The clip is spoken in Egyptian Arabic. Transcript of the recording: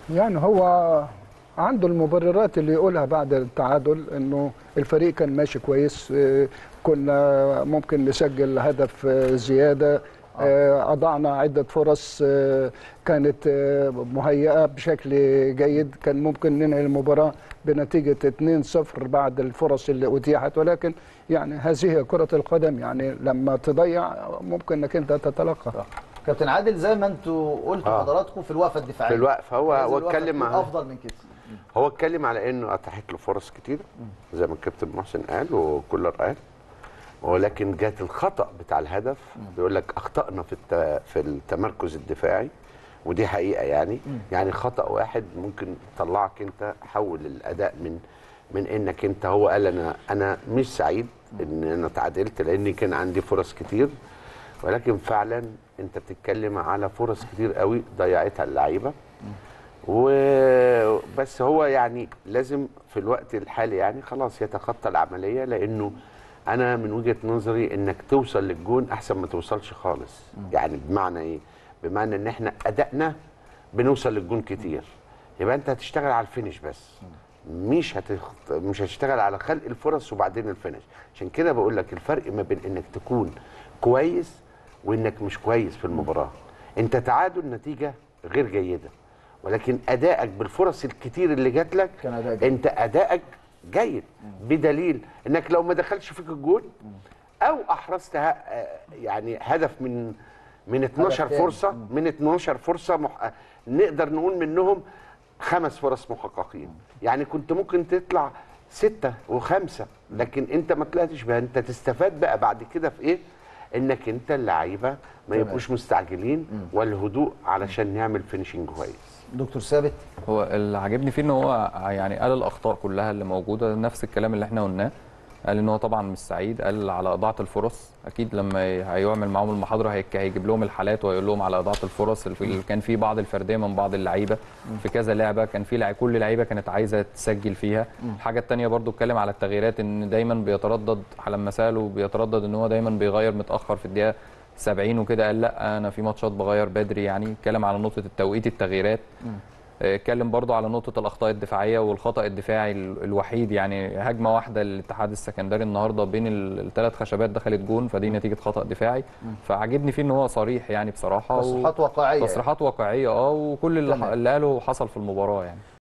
يعني هو عنده المبررات اللي يقولها بعد التعادل انه الفريق كان ماشي كويس آه، كنا ممكن نسجل هدف آه، زياده آه، اضعنا عده فرص آه، كانت آه، مهيئه بشكل جيد كان ممكن ننهي المباراه بنتيجه 2-0 بعد الفرص اللي اتيحت ولكن يعني هذه هي كره القدم يعني لما تضيع ممكن انك انت تتلقى كابتن عادل زي ما انتوا قلتوا آه. حضراتكم في الوقفه الدفاعيه في الوقفه هو لازم هو الوقفة اتكلم تكون مع افضل من كده هو اتكلم على انه اتاحت له فرص كتير زي ما الكابتن محسن قال وكولر قال ولكن جات الخطا بتاع الهدف بيقول لك اخطانا في الت... في التمركز الدفاعي ودي حقيقه يعني يعني خطا واحد ممكن يطلعك انت حول الاداء من من انك انت هو قال انا انا مش سعيد ان انا تعادلت لان كان عندي فرص كتير ولكن فعلا انت بتتكلم على فرص كتير قوي ضيعتها اللعيبه وبس هو يعني لازم في الوقت الحالي يعني خلاص يتخطى العمليه لانه انا من وجهه نظري انك توصل للجون احسن ما توصلش خالص يعني بمعنى ايه بمعنى ان احنا ادائنا بنوصل للجون كتير يبقى انت هتشتغل على الفينش بس مش هتخ... مش هتشتغل على خلق الفرص وبعدين الفينش عشان كده بقول لك الفرق ما بين انك تكون كويس وانك مش كويس في المباراه انت تعادل نتيجه غير جيده ولكن ادائك بالفرص الكتير اللي جات لك كان أداء جيد. انت ادائك جيد بدليل انك لو ما دخلش فيك الجول او احرزت ه- آه، يعني هدف من من 12 تاني. فرصه من 12 فرصه مح... نقدر نقول منهم خمس فرص محققين يعني كنت ممكن تطلع ستة وخمسة لكن انت ما طلعتش بقى انت تستفاد بقى بعد كده في ايه انك انت اللعيبه ما يبقوش مستعجلين والهدوء علشان نعمل فينيشنج كويس دكتور ثابت هو اللي عاجبني فيه ان هو يعني قال الاخطاء كلها اللي موجوده نفس الكلام اللي احنا قلناه قال ان هو طبعا مش سعيد قال على اضاعه الفرص اكيد لما هيعمل معاهم المحاضره هيك- هيجيب لهم الحالات وهيقول لهم على اضاعه الفرص اللي كان في بعض الفرديه من بعض اللعيبه في كذا لعبه كان في لعيبه كل لعيبه كانت عايزه تسجل فيها الحاجه الثانيه برضو اتكلم على التغييرات ان دايما بيتردد لما ساله بيتردد ان هو دايما بيغير متاخر في الدقيقه 70 وكده قال لا انا في ماتشات بغير بدري يعني اتكلم على نقطه التوقيت التغييرات اتكلم برضو على نقطة الأخطاء الدفاعية والخطأ الدفاعي ال- الوحيد يعني هجمة واحدة للاتحاد السكندري النهاردة بين الثلاث خشبات دخلت جون فدي نتيجة خطأ دفاعي فعجبني فيه إن هو صريح يعني بصراحة و- تصريحات واقعيه تصريحات واقعية اه وكل اللي, تمام. اللي قاله حصل في المباراة يعني